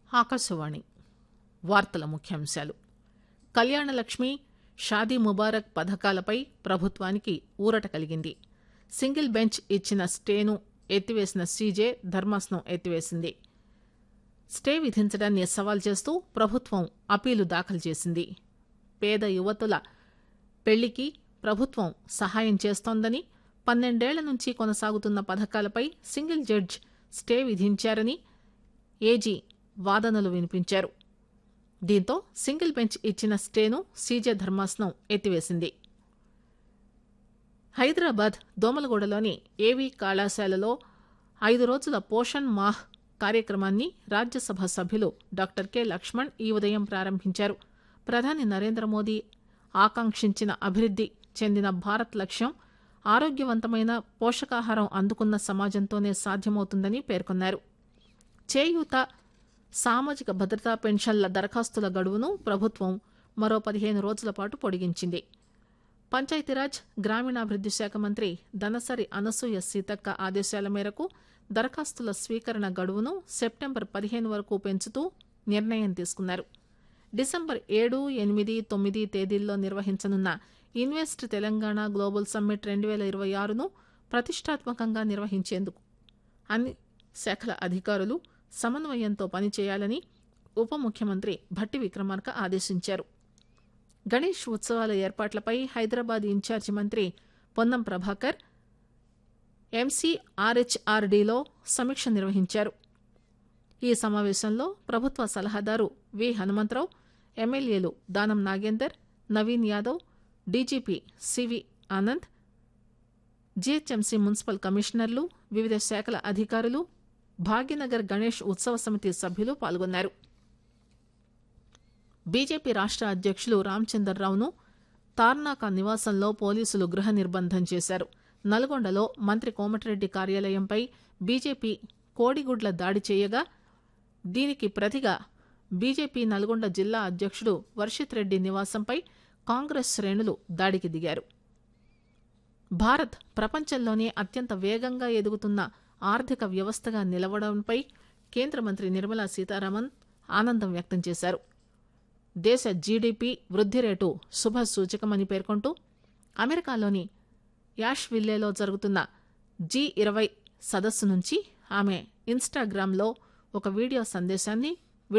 ఆకాశవాణి వార్తల ముఖ్యాంశాలు కళ్యాణలక్ష్మి షాదీ ముబారక్ పథకాలపై ప్రభుత్వానికి ఊరట కలిగింది సింగిల్ బెంచ్ ఇచ్చిన స్టేను ఎత్తివేసిన సీజే ధర్మాసనం ఎత్తివేసింది స్టే విధించడాన్ని సవాల్ చేస్తూ ప్రభుత్వం అప్పీలు దాఖలు చేసింది పేద యువతుల పెళ్లికి ప్రభుత్వం సహాయం చేస్తోందని పన్నెండేళ్ల నుంచి కొనసాగుతున్న పథకాలపై సింగిల్ జడ్జ్ స్టే విధించారని ఏజీ వాదనలు వినిపించారు దీంతో సింగిల్ బెంచ్ ఇచ్చిన స్టేను సీజే ధర్మాసనం ఎత్తివేసింది హైదరాబాద్ దోమలగూడలోని ఏవీ కళాశాలలో ఐదు రోజుల పోషణ్ మాహ్ కార్యక్రమాన్ని రాజ్యసభ సభ్యులు డాక్టర్ కె లక్ష్మణ్ ఈ ఉదయం ప్రారంభించారు ప్రధాని నరేంద్ర మోదీ ఆకాంక్షించిన అభివృద్ది చెందిన భారత్ లక్ష్యం ఆరోగ్యవంతమైన పోషకాహారం అందుకున్న సమాజంతోనే సాధ్యమవుతుందని పేర్కొన్నారు చేయూత సామాజిక భద్రతా పెన్షన్ల దరఖాస్తుల గడువును ప్రభుత్వం మరో పదిహేను రోజుల పాటు పొడిగించింది పంచాయతీరాజ్ గ్రామీణాభివృద్ది శాఖ మంత్రి దనసరి అనసూయ సీతక్క ఆదేశాల మేరకు దరఖాస్తుల స్వీకరణ గడువును సెప్టెంబర్ పదిహేను వరకు పెంచుతూ నిర్ణయం తీసుకున్నారు డిసెంబర్ ఏడు ఎనిమిది తొమ్మిది తేదీల్లో నిర్వహించనున్న ఇన్వెస్ట్ తెలంగాణ గ్లోబల్ సమ్మిట్ రెండు వేల ఇరవై ఆరును ప్రతిష్టాత్మకంగా నిర్వహించేందుకు అన్ని శాఖల అధికారులు సమన్వయంతో పనిచేయాలని ఉప ముఖ్యమంత్రి భట్టి విక్రమార్క ఆదేశించారు గణేష్ ఉత్సవాల ఏర్పాట్లపై హైదరాబాద్ ఇన్ఛార్జి మంత్రి పొన్నం ప్రభాకర్ ఎంసీఆర్హెచ్ఆర్డీలో సమీక్ష నిర్వహించారు ఈ సమావేశంలో ప్రభుత్వ సలహాదారు వి హనుమంతరావు ఎమ్మెల్యేలు Danam Nagender Naveen Yadav DGP CV Anand GHMC municipal కమిషనర్లు వివిధ శాఖల అధికారులు భాగ్యనగర్ గణేష్ ఉత్సవ సమితి సభ్యులు పాల్గొన్నారు బీజేపీ రాష్ట్ర అధ్యక్షులు రామచందర్రావును తార్నాక నివాసంలో పోలీసులు గృహ నిర్బంధం చేశారు నల్గొండలో మంత్రి కోమటిరెడ్డి కార్యాలయంపై బీజేపీ కోడిగుడ్ల దాడి చేయగా దీనికి ప్రతిగా బీజేపీ నల్గొండ జిల్లా అధ్యక్షుడు వర్షిత్ రెడ్డి నివాసంపై కాంగ్రెస్ శ్రేణులు దాడికి దిగారు భారత్ ప్రపంచంలోనే అత్యంత వేగంగా ఎదుగుతున్న ఆర్థిక వ్యవస్థగా నిలవడంపై కేంద్ర మంత్రి నిర్మలా సీతారామన్ ఆనందం వ్యక్తం చేశారు దేశ జీడీపీ వృద్ధి రేటు శుభ సూచకమని పేర్కొంటూ అమెరికాలోని యాష్విల్లేలో జరుగుతున్న జీ ఇరవై సదస్సు నుంచి ఆమె ఇన్స్టాగ్రామ్లో ఒక వీడియో సందేశాన్ని